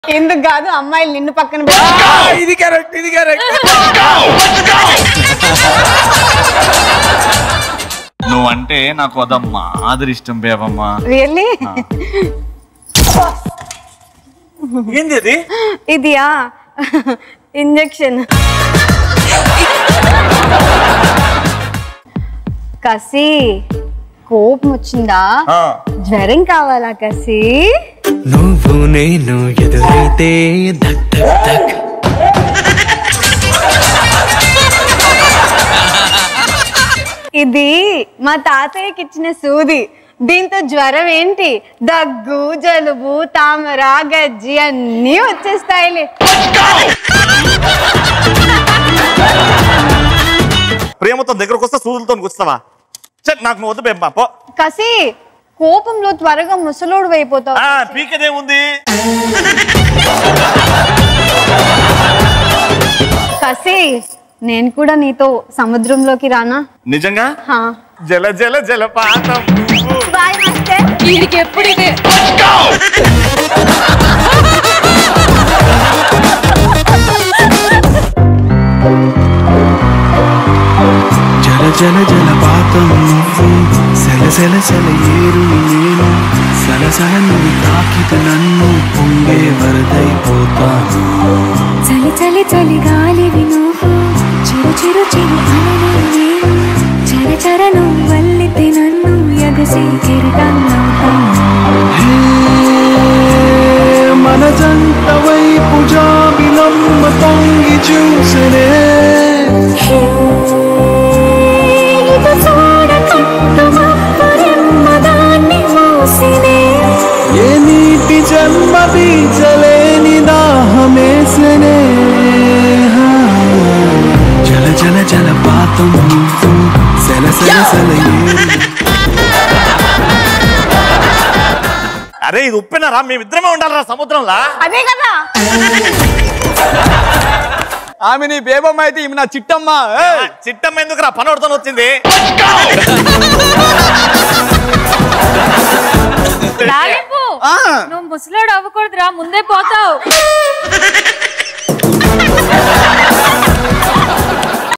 ఎందుకు కాదు అమ్మాయిలు నిన్ను పక్కన ఆ, పెట్టి ఇది కరెక్ట్ ఇది కరెక్ట్ నువ్వంటే నాకు వదమ్మా ఆదరి ఇష్టం బేబమ్మా రియల్లీ ఏంది అది ఇదియా ఇంజెక్షన్ కసి కోపం వచ్చిందా జ్వరం కావాలా కసి నువ్వు నేను ఎదురైతే ధక్ ధక్ ధక్ ఇది మా తాతయ్యకి ఇచ్చిన సూది దీంతో జ్వరం ఏంటి దగ్గు జలుబు తామర గజ్జి అన్నీ వచ్చేస్తాయిలే ప్రేమతో దగ్గరకు వస్తే సూదులతో కూర్చుతావా సరే నాకు నువ్వు వద్దు బేమ్మా పో కసి కోపంలో త్వరగా ముసలోడు అయిపోతావు ఆ, పీకదేముంది కసి నేను కూడా నీతో సముద్రంలోకి రానా నిజంగా హా. జల జల జలపాతం బాయ్ మాస్టర్ వీడికి ఎప్పుడు ఇదే జల జల జలపాతం నువ్వు సెల సెల సెల ఏరు నేను సల సల నువ్వు తాకిత నన్ను పొంగే వరదైపోతాను చలి చలి చలి గాలివి నువ్వు చిరు చిరు చిరు అలలు నేను చర చర నువ్వు వల్లితే నన్ను ఎగసి కెరటన్నవుతాను హే, మన జంట వైపు జాబిలమ్మ తొంగి చూసనే ఇది చూడ కట్టు మబ్బురెమ్మదాన్ని మూసినే ఏ నీటి జన్మ బీజలేని దాహమేసనే హా. జల జల జలపాతం నువ్వు సెల సెల సెల ఏరు అరే ఇది ఉప్పెనరా మేమిద్దరమే ఉండాలరా సముద్రంలా అదే కదా ఆమె నీ బేబమ్మ అయితే ఈమె నా చిట్టమ్మ ఏయ్! చిట్టమ్మ ఎందుకు రా పనోడుతో వచ్చింది లాలింపు ఆ, నువ్వు ముసలాడు అవ్వకూడదురా ముందే పోతావు